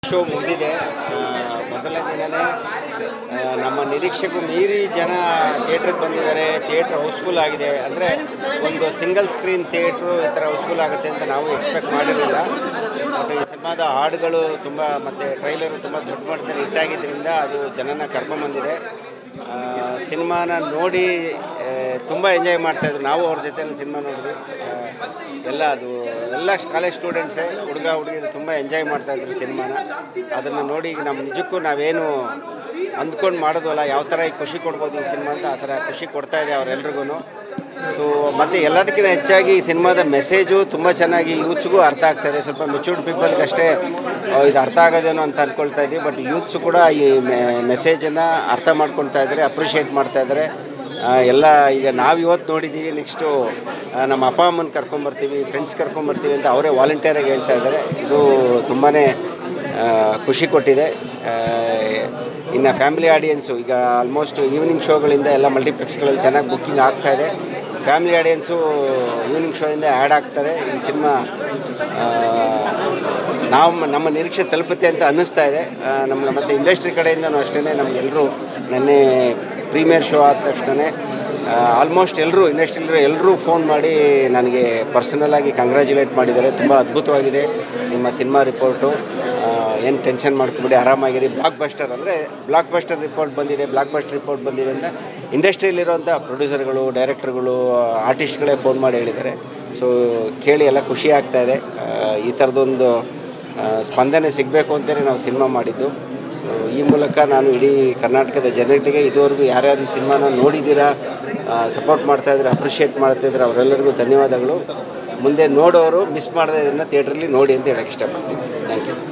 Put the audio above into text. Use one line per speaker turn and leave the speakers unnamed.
show ಮುಗಿದಿದೆ ಆ, ಮೊದಲನೇ ದಿನವೇ ಆ, ನಮ್ಮ ನಿರೀಕ್ಷೆಗೂ ಮೀರಿ ಜನ ಥಿಯೇಟ್ರಿಗೆ ಬಂದಿದ್ದಾರೆ ಥಿಯೇಟ್ರ್ ಹೌಸ್ಫುಲ್ ಆಗಿದೆ ಅಂದರೆ ಒಂದು ಸಿಂಗಲ್ ಸ್ಕ್ರೀನ್ ಥಿಯೇಟ್ರು ಈ ಥರ ಹೌಸ್ಫುಲ್ ಆಗುತ್ತೆ ಅಂತ ನಾವು ಎಕ್ಸ್ಪೆಕ್ಟ್ ಮಾಡಿರಲಿಲ್ಲ ಬಟ್ ಈ ಸಿನಿಮಾದ ಹಾಡುಗಳು ತುಂಬ ಮತ್ತು ಟ್ರೈಲರು ತುಂಬ ದೊಡ್ಡ ಮಟ್ಟದಲ್ಲಿ ಹಿಟ್ಟಾಗಿದ್ದರಿಂದ ಅದು ಜನನ ಕರ್ಕೊಂಬಂದಿದೆ ಆ, ಸಿನಿಮಾನ ನೋಡಿ ತುಂಬ ಎಂಜಾಯ್ ಮಾಡ್ತಾಯಿದ್ರು ನಾವು ಅವ್ರ ಜೊತೆಯಲ್ಲಿ ಸಿನಿಮಾ ನೋಡಿದ್ವಿ ಆ, ಎಲ್ಲ ಅದು ಎಲ್ಲ ಕಾಲೇಜ್ ಸ್ಟೂಡೆಂಟ್ಸೇ ಹುಡುಗ ಹುಡುಗಿರು ತುಂಬ ಎಂಜಾಯ್ ಮಾಡ್ತಾಯಿದ್ರು ಸಿನಿಮಾನ ಅದನ್ನು ನೋಡಿ ಈಗ ನಮ್ಮ ನಿಜಕ್ಕೂ ನಾವೇನು ಅಂದ್ಕೊಂಡು ಮಾಡೋದಲ್ಲ ಯಾವ ಥರ ಈಗ ಖುಷಿ ಕೊಡ್ಬೋದು ಈ ಸಿನಿಮಾ ಅಂತ ಆ ಥರ ಖುಷಿ ಕೊಡ್ತಾ ಇದೆ ಅವರೆಲ್ರಿಗೂ ಸೊ ಮತ್ತು ಎಲ್ಲದಕ್ಕಿಂತ ಹೆಚ್ಚಾಗಿ ಈ ಸಿನಿಮಾದ ಮೆಸೇಜು ತುಂಬ ಚೆನ್ನಾಗಿ ಯೂತ್ಸ್ಗೂ ಅರ್ಥ ಆಗ್ತಾಯಿದೆ ಸ್ವಲ್ಪ ಮೆಚೂರ್ಡ್ ಪೀಪಲ್ಗೆ ಅಷ್ಟೇ ಆ, ಇದು ಅರ್ಥ ಆಗೋದೇನೋ ಅಂತ ಅಂದ್ಕೊಳ್ತಾ ಇದ್ವಿ ಬಟ್ ಯೂತ್ಸು ಕೂಡ ಈ ಮೆಸೇಜನ್ನು ಅರ್ಥ ಮಾಡ್ಕೊಳ್ತಾ ಇದ್ದಾರೆ ಅಪ್ರಿಷಿಯೇಟ್ ಮಾಡ್ತಾ ಇದ್ದಾರೆ ಆ, ಎಲ್ಲ ಈಗ ನಾವು ಇವತ್ತು ನೋಡಿದ್ದೀವಿ ನೆಕ್ಸ್ಟು ನಮ್ಮ ಅಪ್ಪ ಅಮ್ಮನ ಕರ್ಕೊಂಬರ್ತೀವಿ ಫ್ರೆಂಡ್ಸ್ ಕರ್ಕೊಂಬರ್ತೀವಿ ಅಂತ ಅವರೇ ವಾಲಂಟಿಯರಾಗಿ ಹೇಳ್ತಾ ಇದ್ದಾರೆ ಇದು ತುಂಬಾ ಖುಷಿ ಕೊಟ್ಟಿದೆ ಆ, ಇನ್ನು ಫ್ಯಾಮಿಲಿ ಆಡಿಯನ್ಸು ಈಗ ಆಲ್ಮೋಸ್ಟ್ ಈವ್ನಿಂಗ್ ಶೋಗಳಿಂದ ಎಲ್ಲ ಮಲ್ಟಿಪ್ಲೆಕ್ಸ್ಗಳಲ್ಲಿ ಚೆನ್ನಾಗಿ ಬುಕ್ಕಿಂಗ್ ಆಗ್ತಾ ಇದೆ ಫ್ಯಾಮಿಲಿ ಆಡಿಯನ್ಸು ಈವ್ನಿಂಗ್ ಶೋಯಿಂದ ಆ್ಯಡ್ ಆಗ್ತಾರೆ ಈ ಸಿನಿಮಾ ನಾವು ನಮ್ಮ ನಿರೀಕ್ಷೆ ತಲುಪುತ್ತೆ ಅಂತ ಅನ್ನಿಸ್ತಾ ಇದೆ ಆ, ನಮ್ಗೆ ಮತ್ತು ಇಂಡಸ್ಟ್ರಿ ಕಡೆಯಿಂದನೂ ಅಷ್ಟೇ ನಮಗೆಲ್ಲರೂ ನೆನ್ನೆ ಪ್ರೀಮಿಯರ್ ಶೋ ಆದ ತಕ್ಷಣ ಆಲ್ಮೋಸ್ಟ್ ಎಲ್ಲರೂ ಇಂಡಸ್ಟ್ರಿಯಲ್ಲರೂ ಎಲ್ಲರೂ ಫೋನ್ ಮಾಡಿ ನನಗೆ ಪರ್ಸನಲಾಗಿ ಕಂಗ್ರ್ಯಾಚುಲೇಟ್ ಮಾಡಿದ್ದಾರೆ ತುಂಬ ಅದ್ಭುತವಾಗಿದೆ ನಿಮ್ಮ ಸಿನಿಮಾ ರಿಪೋರ್ಟು ಏನು ಟೆನ್ಷನ್ ಮಾಡ್ಕೊಬೇಡಿ ಆರಾಮಾಗಿರಿ ಬ್ಲಾಕ್ ಬಸ್ಟರ್ ಅಂದರೆ ಬ್ಲಾಕ್ ಬಸ್ಟರ್ ರಿಪೋರ್ಟ್ ಬಂದಿದೆ ಬ್ಲಾಕ್ ಬಸ್ಟರ್ ರಿಪೋರ್ಟ್ ಬಂದಿದೆ ಅಂತ ಇಂಡಸ್ಟ್ರಿಯಲ್ಲಿರುವಂಥ ಪ್ರೊಡ್ಯೂಸರ್ಗಳು ಡೈರೆಕ್ಟರ್ಗಳು ಆರ್ಟಿಸ್ಟ್ಗಳೇ ಫೋನ್ ಮಾಡಿ ಹೇಳಿದ್ದಾರೆ ಸೊ ಕೇಳಿ ಎಲ್ಲ ಖುಷಿ ಆಗ್ತಾ ಇದೆ ಆ, ಈ ಥರದೊಂದು ಆ, ಸ್ಪಂದನೆ ಸಿಗಬೇಕು ಅಂತಲೇ ನಾವು ಸಿನಿಮಾ ಮಾಡಿದ್ದು ಸೊ ಈ ಮೂಲಕ ನಾನು ಇಡೀ ಕರ್ನಾಟಕದ ಜನತೆಗೆ ಇದುವರೆಗೂ ಯಾರ್ಯಾರು ಈ ಸಿನಿಮಾನ ನೋಡಿದ್ದೀರಾ ಸಪೋರ್ಟ್ ಮಾಡ್ತಾಯಿದ್ರೆ ಅಪ್ರಿಷಿಯೇಟ್ ಮಾಡ್ತಾಯಿದ್ರೆ ಅವರೆಲ್ಲರಿಗೂ ಧನ್ಯವಾದಗಳು ಮುಂದೆ ನೋಡೋರು ಮಿಸ್ ಮಾಡದೆ ಇದನ್ನು ಥಿಯೇಟ್ರಲ್ಲಿ ನೋಡಿ ಅಂತ ಹೇಳಕ್ಕೆ ಇಷ್ಟಪಡ್ತೀನಿ ಥ್ಯಾಂಕ್ ಯು